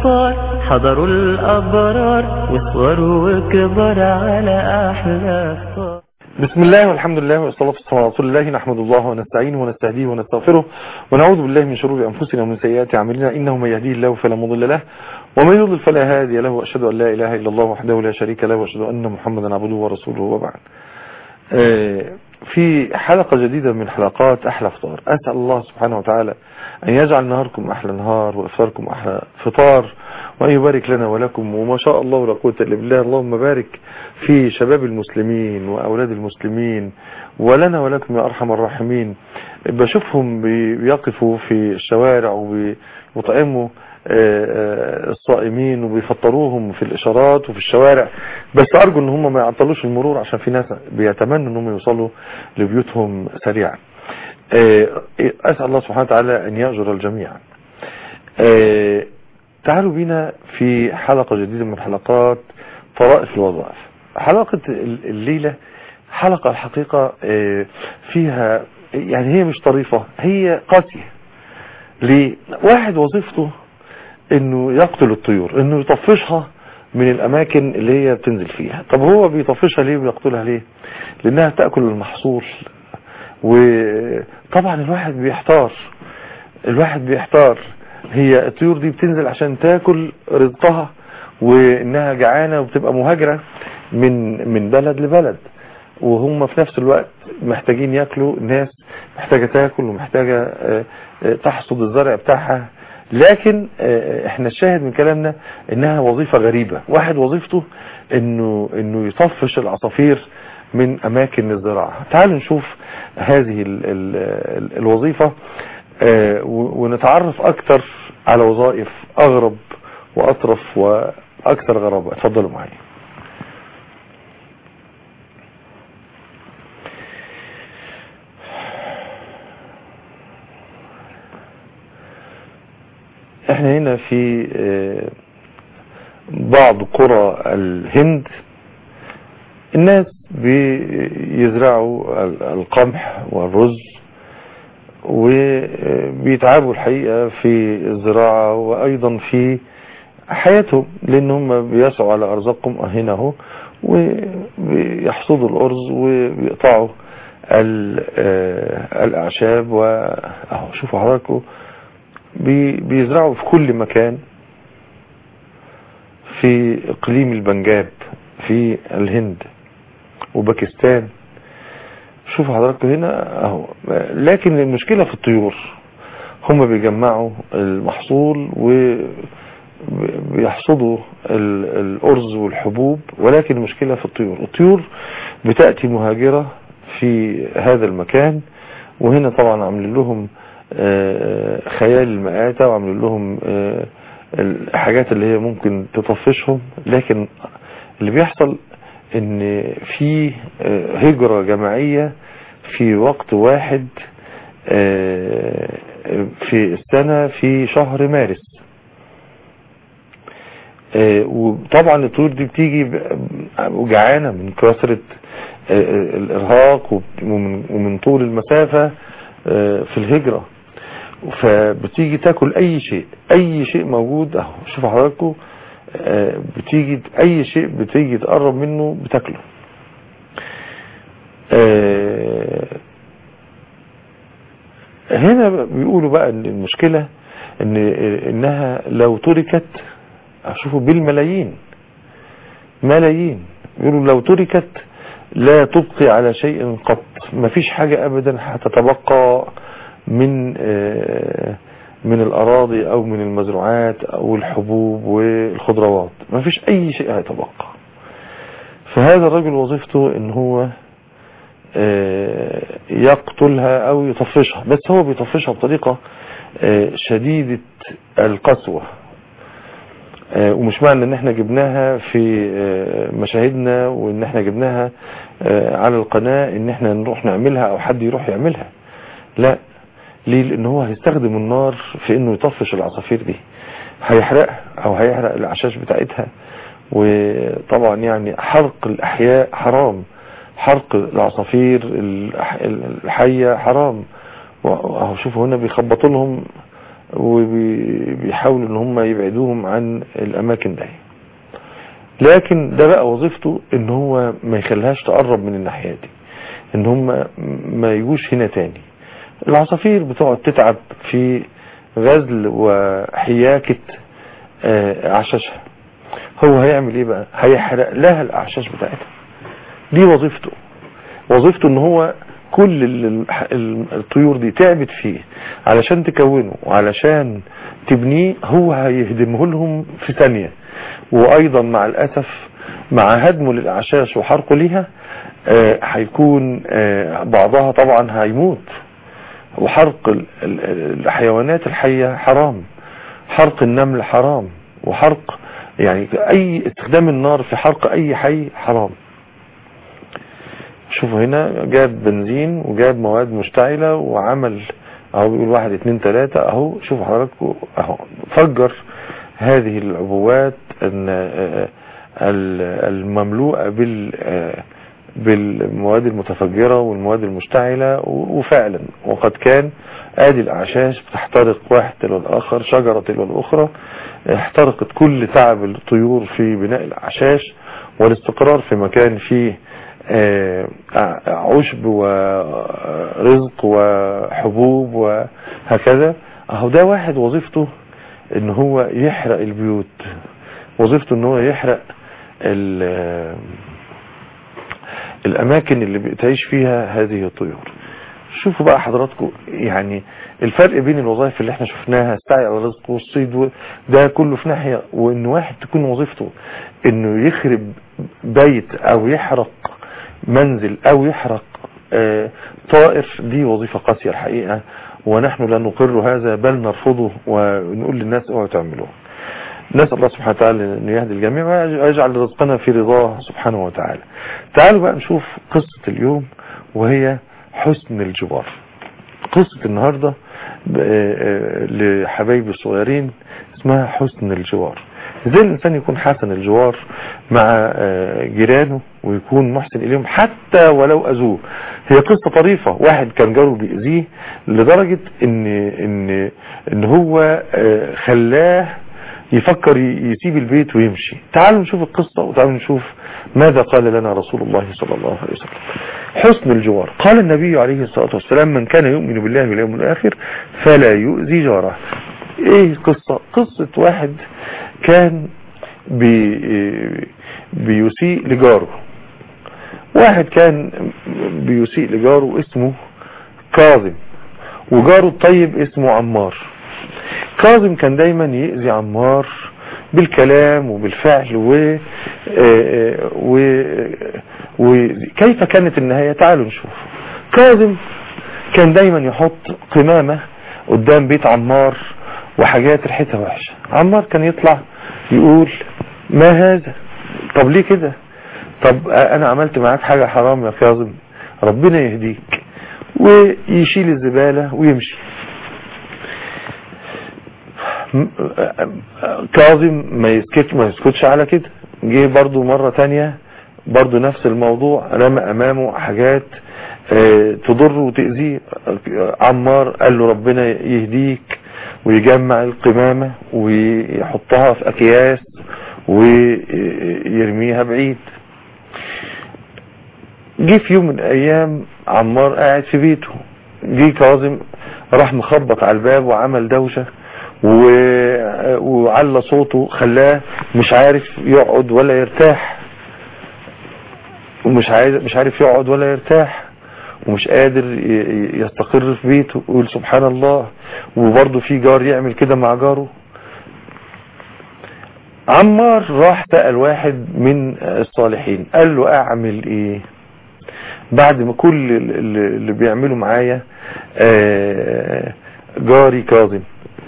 الأطفال حضروا الأبرار وصوروا وكبر على أحلى فطار بسم الله والحمد لله والصلاة والسلام على رسول الله نحمد الله ونستعينه ونستهديه ونستغفره ونعوذ بالله من شرور أنفسنا ومن سيئات أعمالنا إنه من يهديه الله فلا مضل له ومن يضلل فلا هادي له وأشهد أن لا إله إلا الله وحده لا شريك له وأشهد أن محمدا عبده ورسوله وبعد في حلقة جديدة من حلقات أحلى فطار أسأل الله سبحانه وتعالى أن يجعل نهاركم أحلى نهار وإفطاركم أحلى فطار وأن يبارك لنا ولكم وما شاء الله لا قوة إلا بالله اللهم بارك في شباب المسلمين وأولاد المسلمين ولنا ولكم يا أرحم الراحمين بشوفهم بيقفوا في الشوارع وبيطعموا الصائمين وبيفطروهم في الإشارات وفي الشوارع بس أرجو أن هم ما يعطلوش المرور عشان في ناس بيتمنوا أنهم يوصلوا لبيوتهم سريعا أسأل الله سبحانه وتعالى أن يأجر الجميع تعالوا بينا في حلقة جديدة من حلقات طرائف الوظائف حلقة الليلة حلقة الحقيقة فيها يعني هي مش طريفة هي قاسية لواحد وظيفته انه يقتل الطيور انه يطفشها من الاماكن اللي هي بتنزل فيها طب هو بيطفشها ليه ويقتلها ليه لانها تأكل المحصول وطبعا الواحد بيحتار الواحد بيحتار هي الطيور دي بتنزل عشان تاكل رزقها وانها جعانة وبتبقى مهاجرة من من بلد لبلد وهم في نفس الوقت محتاجين ياكلوا الناس محتاجة تاكل ومحتاجة تحصد الزرع بتاعها لكن احنا الشاهد من كلامنا انها وظيفة غريبة واحد وظيفته انه انه يطفش العصافير من اماكن الزراعة تعالوا نشوف هذه ال ال الوظيفة ونتعرف اكتر على وظائف اغرب واطرف واكثر غرابة اتفضلوا معي احنا هنا في بعض قرى الهند الناس بيزرعوا القمح والرز وبيتعبوا الحقيقة في الزراعة وأيضا في حياتهم لأن هم بيسعوا على أرزاقهم هنا اهو وبيحصدوا الأرز وبيقطعوا الأعشاب وأهو شوفوا حضراتكم بيزرعوا في كل مكان في اقليم البنجاب في الهند وباكستان شوفوا حضراتكم هنا اهو لكن المشكلة في الطيور هم بيجمعوا المحصول وبيحصدوا الارز والحبوب ولكن المشكلة في الطيور الطيور بتأتي مهاجرة في هذا المكان وهنا طبعا عاملين لهم خيال المآتة وعملوا لهم الحاجات اللي هي ممكن تطفشهم لكن اللي بيحصل ان في هجرة جماعية في وقت واحد في السنة في شهر مارس وطبعا الطيور دي بتيجي جعانة من كثرة الارهاق ومن طول المسافة في الهجرة فبتيجي تاكل اي شيء اي شيء موجود اهو شوفوا حضراتكم بتيجي اي شيء بتيجي تقرب منه بتاكله هنا بيقولوا بقى ان المشكلة ان انها لو تركت شوفوا بالملايين ملايين بيقولوا لو تركت لا تبقي على شيء قط ما فيش حاجة ابدا هتتبقى من من الاراضي او من المزروعات او الحبوب والخضروات ما فيش اي شيء هيتبقى فهذا الرجل وظيفته ان هو يقتلها او يطفشها بس هو بيطفشها بطريقة شديدة القسوة ومش معنى ان احنا جبناها في مشاهدنا وان احنا جبناها على القناة ان احنا نروح نعملها او حد يروح يعملها لا ليه لان هو هيستخدم النار في انه يطفش العصافير دي هيحرقها او هيحرق الاعشاش بتاعتها وطبعا يعني حرق الاحياء حرام حرق العصافير الحية حرام اهو شوفوا هنا بيخبطوا لهم وبيحاولوا ان هم يبعدوهم عن الاماكن دي لكن ده بقى وظيفته ان هو ما يخليهاش تقرب من الناحية دي ان هم ما يجوش هنا تاني العصافير بتقعد تتعب في غزل وحياكة آه، اعشاشها هو هيعمل ايه بقى هيحرق لها الاعشاش بتاعتها دي وظيفته وظيفته ان هو كل ال- ال- الطيور دي تعبت فيه علشان تكونه وعلشان تبنيه هو هيهدمه لهم في ثانية وايضا مع الاسف مع هدمه للاعشاش وحرقه ليها آه، هيكون آه، بعضها طبعا هيموت وحرق ال- ال- الحيوانات الحية حرام حرق النمل حرام وحرق يعني اي استخدام النار في حرق اي حي حرام شوفوا هنا جاب بنزين وجاب مواد مشتعلة وعمل اهو بيقول واحد اتنين تلاتة اهو شوفوا حضراتكم اهو فجر هذه العبوات ان آه، ال- المملوءة بال آه، بالمواد المتفجرة والمواد المشتعلة و- وفعلا وقد كان ادي الاعشاش بتحترق واحد تلو الاخر شجرة تلو الاخرى احترقت كل تعب الطيور في بناء الاعشاش والاستقرار في مكان فيه آه، عشب ورزق وحبوب وهكذا اهو ده واحد وظيفته ان هو يحرق البيوت وظيفته ان هو يحرق ال- الاماكن اللي بتعيش فيها هذه الطيور شوفوا بقى حضراتكم يعني الفرق بين الوظائف اللي احنا شفناها السعي على الرزق والصيد و- ده كله في ناحية وان واحد تكون وظيفته انه يخرب بيت او يحرق منزل او يحرق آه، طائر دي وظيفة قاسية الحقيقة ونحن لا نقر هذا بل نرفضه ونقول للناس اوعوا تعملوه نسأل الله سبحانه وتعالى أن يهدي الجميع ويجعل رزقنا في رضاه سبحانه وتعالى تعالوا بقى نشوف قصة اليوم وهي حسن الجوار قصة النهاردة ب- آه، لحبايبي الصغيرين اسمها حسن الجوار ازاي الانسان يكون حسن الجوار مع آه، جيرانه ويكون محسن اليهم حتى ولو اذوه هي قصة طريفة واحد كان جاره بيأذيه لدرجة ان ان ان هو آه، خلاه يفكر ي- يسيب البيت ويمشي تعالوا نشوف القصة وتعالوا نشوف ماذا قال لنا رسول الله صلى الله عليه وسلم حسن الجوار قال النبي عليه الصلاة والسلام من كان يؤمن بالله واليوم الآخر فلا يؤذي جاره ايه القصة قصة واحد كان بي بيسيء لجاره واحد كان بيسيء لجاره اسمه كاظم وجاره الطيب اسمه عمار كاظم كان دايما يأذي عمار بالكلام وبالفعل و آه، و وكيف كانت النهاية تعالوا نشوف كاظم كان دايما يحط قمامة قدام بيت عمار وحاجات ريحتها وحشة عمار كان يطلع يقول ما هذا طب ليه كده طب انا عملت معاك حاجة حرام يا كاظم ربنا يهديك ويشيل الزبالة ويمشي م- كاظم ما يسكت ما يسكتش على كده جه برضو مرة تانية برضو نفس الموضوع رمى امامه حاجات آه، تضره وتأذيه عمار قال له ربنا يهديك ويجمع القمامة ويحطها في اكياس ويرميها بعيد جه في يوم من الايام عمار قاعد في بيته جه كاظم راح مخبط على الباب وعمل دوشة و... وعلى صوته خلاه مش عارف يقعد ولا يرتاح ومش عايز مش عارف يقعد ولا يرتاح ومش قادر ي- يستقر في بيته ويقول سبحان الله وبرضه في جار يعمل كده مع جاره عمار راح سأل واحد من الصالحين قال له اعمل ايه بعد ما كل اللي اللي بيعملوا معايا آه، جاري كاظم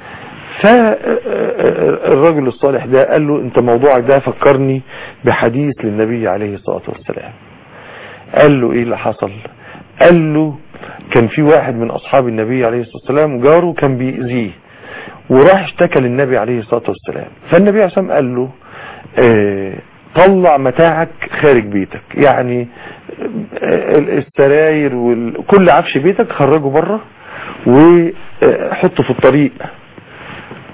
فالرجل الصالح ده قال له انت موضوعك ده فكرني بحديث للنبي عليه الصلاة والسلام قال له ايه اللي حصل قال له كان في واحد من اصحاب النبي عليه الصلاة والسلام جاره كان بيأذيه وراح اشتكى للنبي عليه الصلاة والسلام فالنبي عليه الصلاة والسلام قال له اه طلع متاعك خارج بيتك يعني آه، السراير وكل عفش بيتك خرجه بره وحطه في الطريق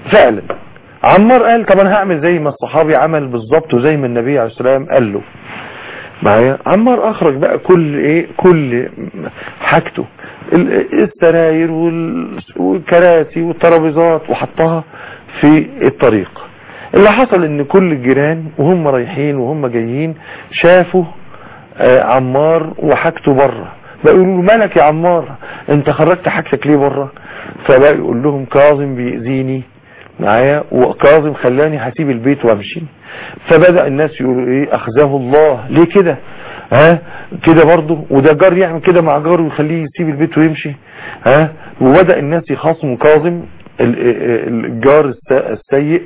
فعلا عمار قال طب انا هعمل زي ما الصحابي عمل بالظبط وزي ما النبي عليه السلام قال له معايا عمار اخرج بقى كل ايه كل حاجته ال- السراير وال- والكراسي والترابيزات وحطها في الطريق اللي حصل ان كل الجيران وهم رايحين وهم جايين شافوا آه، عمار وحاجته بره بقى يقولوا له مالك يا عمار انت خرجت حاجتك ليه بره فبقى يقول لهم كاظم بيأذيني معايا وكاظم خلاني هسيب البيت وامشي فبدأ الناس يقولوا ايه اخزاه الله ليه كده ها كده برضه وده جار يعمل كده مع جاره ويخليه يسيب البيت ويمشي ها وبدأ الناس يخاصموا كاظم ال- ال- الجار الس- السيء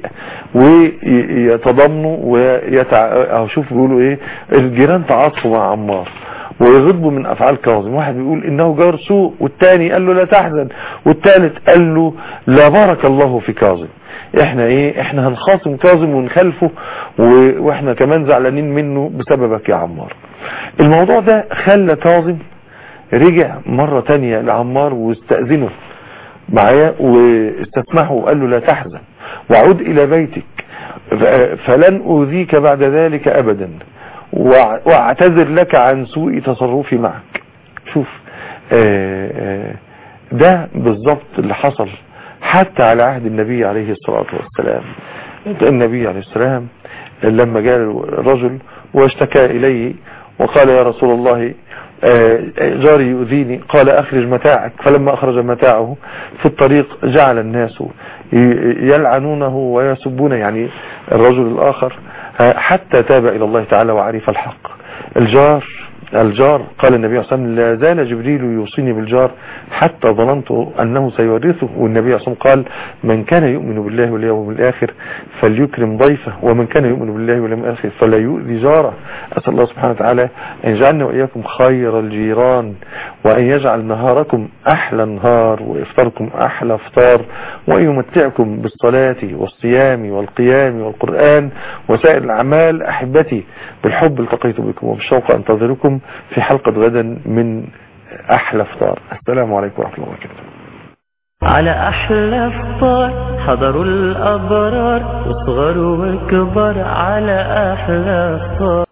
ويتضامنوا ويتع... أو شوف بيقولوا ايه الجيران تعاطفوا مع عمار ويغضبوا من افعال كاظم واحد بيقول انه جار سوء والتاني قال له لا تحزن والتالت قال له لا بارك الله في كاظم احنا ايه احنا هنخاصم كاظم ونخلفه و- واحنا كمان زعلانين منه بسببك يا عمار الموضوع ده خلى كاظم رجع مرة تانية لعمار واستأذنه معايا واستسمحه وقال له لا تحزن وعود الى بيتك ف- فلن اوذيك بعد ذلك ابدا وأع- واعتذر لك عن سوء تصرفي معك شوف آه، آه، ده بالظبط اللي حصل حتى على عهد النبي عليه الصلاة والسلام النبي عليه السلام لما جاء الرجل واشتكى إليه وقال يا رسول الله آه، جاري يؤذيني قال أخرج متاعك فلما أخرج متاعه في الطريق جعل الناس ي- يلعنونه ويسبونه يعني الرجل الآخر آه، حتى تاب إلى الله تعالى وعرف الحق الجار الجار قال النبي صلى الله عليه وسلم لا زال جبريل يوصيني بالجار حتى ظننت أنه سيورثه والنبي صلى الله عليه وسلم قال من كان يؤمن بالله واليوم الآخر فليكرم ضيفه ومن كان يؤمن بالله واليوم الآخر فلا يؤذي جاره أسأل الله سبحانه وتعالى أن يجعلنا وإياكم خير الجيران وأن يجعل نهاركم أحلى نهار وإفطاركم أحلى إفطار وأن يمتعكم بالصلاة والصيام والقيام والقرآن وسائر الأعمال أحبتي بالحب التقيت بكم وبالشوق أنتظركم في حلقة غدا من أحلى إفطار السلام عليكم ورحمة الله وبركاته على أحلى فطار حضروا الأبرار وصغروا وكبر على أحلى فطار